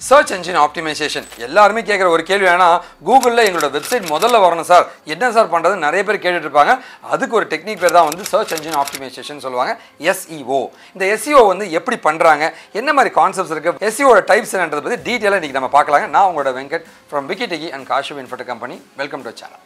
search engine optimisation எல்லாருமே கேட்குற ஒரு கேள்வி வேணா கூகுளில் எங்களோட வெப்சைட் முதல்ல வரணும் சார் என்ன சார் பண்ணுறது நிறைய பேர் கேட்டுட்டு இருப்பாங்க அதுக்கு ஒரு டெக்னிக் பேர் தான் வந்து சர்ச் என்ஜின் ஆப்டிமைசேஷன் சொல்லுவாங்க எஸ்இஓ இந்த எஸ்இஓ வந்து எப்படி பண்ணுறாங்க என்ன மாதிரி கான்செப்ட்ஸ் இருக்குது எஸ்இஓட டைப்ஸ் என்னன்றதை பற்றி டீட்டெயிலாக இன்றைக்கி நம்ம பார்க்கலாங்க நான் உங்களோட வெங்கட் ஃப்ரம் விக்கிடெகி அண்ட் காஷு இன்ஃபர்ட் கம்பெனி வெல்கம் டு சேனல்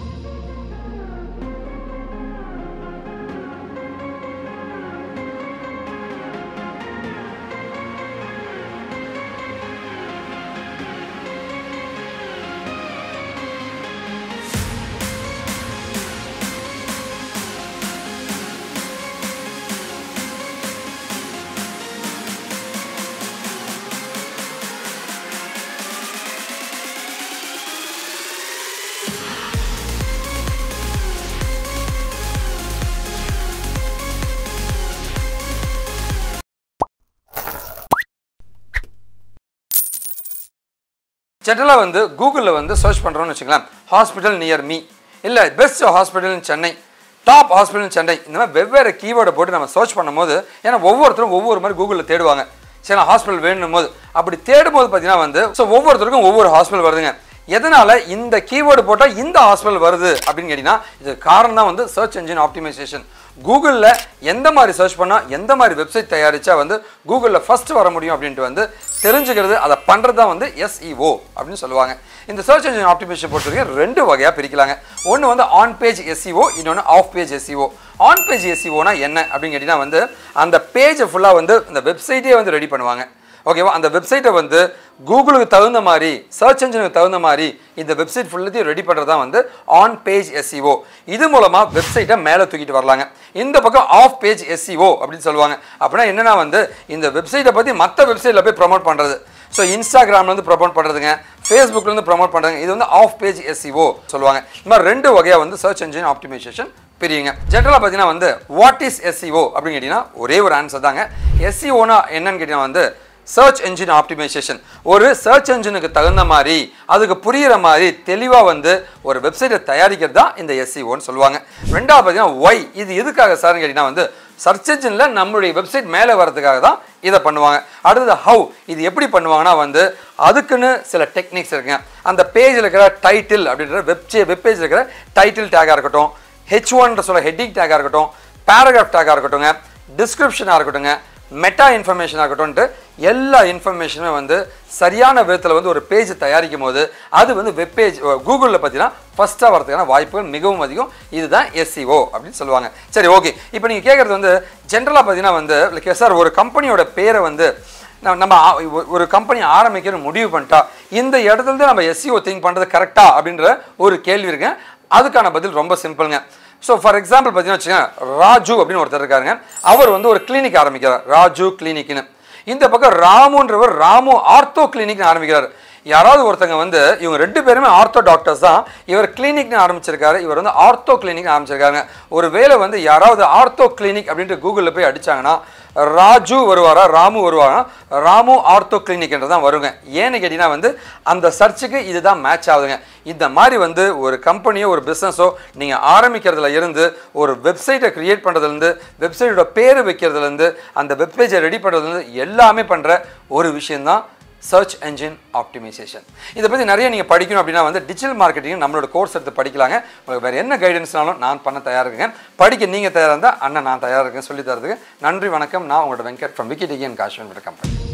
ஜென்ரலாக வந்து கூகுளில் வந்து சர்ச் பண்ணுறோம்னு வச்சுக்கலாம் ஹாஸ்பிட்டல் நியர் மீ இல்லை best hospital in Chennai top hospital in Chennai இந்த மாதிரி வெவ்வேறு கீவேர்டை போட்டு நம்ம சர்ச் பண்ணும்போது ஏன்னா ஒவ்வொருத்தரும் ஒவ்வொரு மாதிரி கூகுளில் தேடுவாங்க சரி ஹாஸ்பிட்டல் வேணும் போது அப்படி தேடும்போது பார்த்தீங்கன்னா வந்து ஸோ ஒவ்வொருத்தருக்கும் ஒவ்வொரு ஹாஸ்பிட்டல் வருதுங்க எதனால இந்த கீவேர்டு போட்டால் இந்த ஹாஸ்பிட்டல் வருது அப்படின்னு கேட்டிங்கன்னா இது காரணம் தான் வந்து சர்ச் என்ஜின் ஆப்டிமைசேஷன் கூகுளில் எந்த மாதிரி சர்ச் பண்ணால் எந்த மாதிரி வெப்சைட் தயாரித்தா வந்து கூகுளில் ஃபர்ஸ்ட் வர முடியும் அப்படின்ட்டு வந்து தெரிஞ்சுக்கிறது அதை பண்ணுறது தான் வந்து எஸ்இஓ அப்படின்னு சொல்லுவாங்க இந்த சர்ச் என்ஜின் ஆப்டிமேஷன் பொறுத்த வரைக்கும் ரெண்டு வகையாக பிரிக்கலாங்க ஒன்று வந்து ஆன் பேஜ் எஸ்இஓ இன்னொன்று off page SEO on page எஸ்இஓனா என்ன அப்படின்னு கேட்டிங்கன்னா வந்து அந்த பேஜை ஃபுல்லாக வந்து இந்த வெப்சைட்டே வந்து ரெடி பண்ணுவாங்க ஓகேவா அந்த வெப்சைட்டை வந்து கூகுளுக்கு தகுந்த மாதிரி சர்ச் என்ஜினுக்கு தகுந்த மாதிரி இந்த வெப்சைட் ஃபுல்லத்தையும் ரெடி பண்ணுறது தான் வந்து ஆன் பேஜ் எஸ்இஓ இது மூலமாக வெப்சைட்டை மேலே தூக்கிட்டு வரலாங்க இந்த பக்கம் ஆஃப் பேஜ் எஸ்இஓ அப்படின்னு சொல்லுவாங்க அப்படின்னா என்னன்னா வந்து இந்த வெப்சைட்டை பற்றி மற்ற வெப்சைட்டில் போய் ப்ரொமோட் பண்ணுறது ஸோ இன்ஸ்டாகிராம்லேருந்து ப்ரொமோட் பண்ணுறதுங்க ஃபேஸ்புக்லேருந்து ப்ரொமோட் பண்ணுறதுங்க இது வந்து ஆஃப் பேஜ் எஸ்இஓ சொல்லுவாங்க இந்த மாதிரி ரெண்டு வகையாக வந்து சர்ச் என்ஜின் ஆப்டிமைசேஷன் பிரியுங்க ஜென்ரலாக பார்த்தீங்கன்னா வந்து வாட் இஸ் எஸ்இஓ அப்படின்னு கேட்டிங்கன்னா ஒரே ஒரு ஆன்சர் தாங்க எஸ்இஓனா என்னன்னு கேட்டிங்கன்னா வந்து சர்ச் என்ஜின் ஆப்டிமைசேஷன் ஒரு சர்ச் என்ஜினுக்கு தகுந்த மாதிரி அதுக்கு புரிகிற மாதிரி தெளிவாக வந்து ஒரு வெப்சைட்டை தயாரிக்கிறது தான் இந்த எஸ்சிஓன்னு சொல்லுவாங்க ரெண்டாவது பார்த்தீங்கன்னா ஒய் இது எதுக்காக சார்னு கேட்டிங்கன்னா வந்து சர்ச் என்ஜினில் நம்மளுடைய வெப்சைட் மேலே வரதுக்காக தான் இதை பண்ணுவாங்க அடுத்தது ஹவு இது எப்படி பண்ணுவாங்கன்னா வந்து அதுக்குன்னு சில டெக்னிக்ஸ் இருக்குங்க அந்த பேஜில் இருக்கிற டைட்டில் அப்படின்ற வெப்சே வெப்பேஜில் இருக்கிற டைட்டில் டேக்காக இருக்கட்டும் ஹெச் ஒன்ற சொல்ல ஹெட்டிங் டேக்காக இருக்கட்டும் பேராகிராஃப் டேக்காக இருக்கட்டுங்க டிஸ்கிரிப்ஷனாக இருக்கட்டுங்க மெட்டா இன்ஃபர்மேஷனாக இருக்கட்டும்ன்ட்டு எல்லா இன்ஃபர்மேஷனுமே வந்து சரியான விதத்தில் வந்து ஒரு பேஜ் தயாரிக்கும் போது அது வந்து வெப்பேஜ் கூகுளில் பார்த்தீங்கன்னா ஃபஸ்ட்டாக வரதுக்கான வாய்ப்புகள் மிகவும் அதிகம் இதுதான் எஸ்சிஓ அப்படின்னு சொல்லுவாங்க சரி ஓகே இப்போ நீங்கள் கேட்குறது வந்து ஜென்ரலாக பார்த்தீங்கன்னா வந்து லைக் சார் ஒரு கம்பெனியோட பேரை வந்து நம்ம நம்ம ஆ- ஒ- ஒரு கம்பெனி ஆரம்பிக்கணும் முடிவு பண்ணிட்டா இந்த இடத்துல இருந்து நம்ம எஸ்சிஓ திங்க் பண்ணுறது கரெக்டா அப்படின்ற ஒரு கேள்வி இருக்குங்க அதுக்கான பதில் ரொம்ப சிம்பிளுங்க ஸோ ஃபார் எக்ஸாம்பிள் பார்த்தீங்கன்னா வச்சுக்கோங்க ராஜு அப்படின்னு ஒருத்தர் இருக்காருங்க அவர் வந்து ஒரு கிளினிக் ஆரம்பிக்கிறார் ராஜு கிளினிக்னு இந்த பக்கம் ராமுன்றவர் ராமு ஆர்த்தோ கிளினிக்னு ஆரம்பிக்கிறார் யாராவது ஒருத்தங்க வந்து இவங்க ரெண்டு பேருமே ஆர்த்தோ டாக்டர்ஸ் தான் இவர் கிளினிக்னு ஆரம்பிச்சிருக்காரு இவர் வந்து ஆர்த்தோ கிளினிக் ஆரம்பிச்சிருக்காங்க ஒரு வேளை வந்து யாராவது ஆர்த்தோ கிளினிக் அப்படின்ட்டு கூகுளில் போய் அடிச்சாங்கன்னா ராஜு வருவாரா ராமு வருவாரா ராமு ஆர்த்தோ கிளினிக்ன்றது தான் வருங்க ஏன்னு கேட்டிங்கன்னா வந்து அந்த சர்ச்சுக்கு இதுதான் மேட்ச் ஆகுதுங்க இந்த மாதிரி வந்து ஒரு கம்பெனியோ ஒரு பிஸ்னஸோ நீங்கள் ஆரம்பிக்கிறதுல இருந்து ஒரு வெப்சைட்டை க்ரியேட் பண்ணுறதுலேருந்து வெப்சைட்டோட பேர் வைக்கிறதுலேருந்து அந்த வெப்பேஜை ரெடி பண்ணுறதுலேருந்து எல்லாமே பண்ணுற ஒரு விஷயந்தான் சர்ச் என்ஜின் ஆப்டிமைசேஷன் இதை பற்றி நிறைய நீங்கள் படிக்கணும் அப்படின்னா வந்து டிஜிட்டல் மார்க்கெட்டிங் நம்மளோட கோர்ஸ் எடுத்து படிக்கலாங்க உங்களுக்கு வேறு என்ன கைடன்ஸ்னாலும் நான் பண்ண தயாராக இருக்கேன் படிக்க நீங்கள் தயாராக இருந்தால் அண்ணன் நான் தயாராக இருக்கேன் சொல்லி தரதுக்கு நன்றி வணக்கம் நான் உங்களோட வெங்கட் ஃப்ரம் விக்கிடிகி அண்ட் காஷ்மீர் கம்பெனி